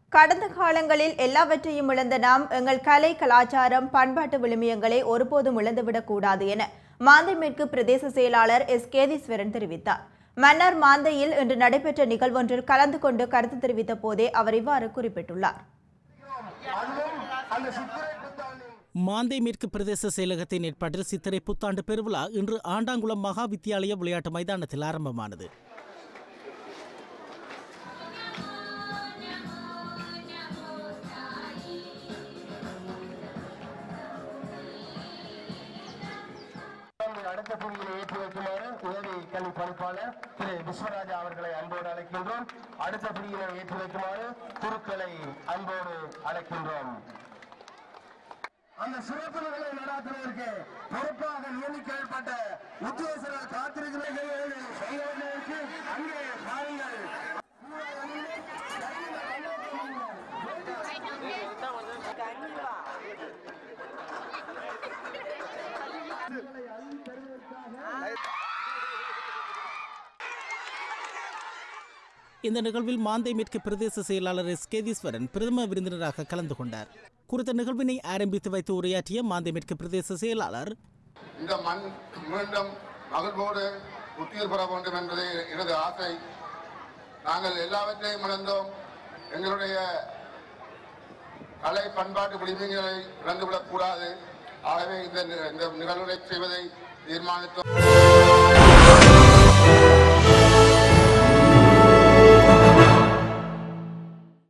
கடந்த காலங்களில் எல்லாவற்றையும் இழந்த நாம் எங்கள் கலை கலாச்சாரம் பண்பாட்டு விழுமியங்களை ஒருபோதும் இழந்துவிடக் கூடாது என மாந்தை மேற்கு பிரதேச செயலாளர் எஸ் கேதீஸ்வரன் தெரிவித்தார் மன்னார் மாந்தையில் இன்று நடைபெற்ற நிகழ்வொன்றில் கலந்து கொண்டு கருத்து தெரிவித்த போதே அவர் இவ்வாறு குறிப்பிட்டுள்ளார் மாந்தை மேற்கு பிரதேச செயலகத்தின் ஏற்பாட்டில் சித்திரை புத்தாண்டு பெருவிழா இன்று ஆண்டாங்குளம் மகா வித்தியாலய விளையாட்டு மைதானத்தில் ஆரம்பமானது அடுத்த புள்ளியை ஏற்றி வைக்குமாறு உதவி கல்வி பணிப்பாளர் திரு விஸ்வராஜா அவர்களை அன்போடு அழைக்கின்றோம் அடுத்த புள்ளியினை ஏற்றி வைக்குமாறு குருக்களை அன்போடு அழைக்கின்றோம் அந்த சிறப்பு நிகழ்வை நடாத்துவதற்கு பொறுப்பாக நியமிக்கப்பட்ட உத்தியோகர்கள் காத்திருக்கிறீர்கள் செய்வதற்கு அங்கே பாருங்கள் இந்த நிகழ்வில் மாந்தை மேற்கு பிரதேச செயலாளர் எஸ் கேதீஸ்வரன் பிரதம விருந்தினராக கலந்து கொண்டார் குறித்த நிகழ்வினை ஆரம்பித்து வைத்து உரையாற்றிய மாந்தை மேற்கு பிரதேச செயலாளர் இந்த மண் மீண்டும் மகிழ்வோடு புத்துயிர் பெற வேண்டும் என்பது எனது ஆசை நாங்கள் எல்லாவற்றையும் இழந்தோம் எங்களுடைய கலை பண்பாட்டு விளிம்புகளை இழந்துவிடக் கூடாது ஆகவே இந்த நி- இந்த நிகழ்வுகளை செய்வதை தீர்மானித்தோம்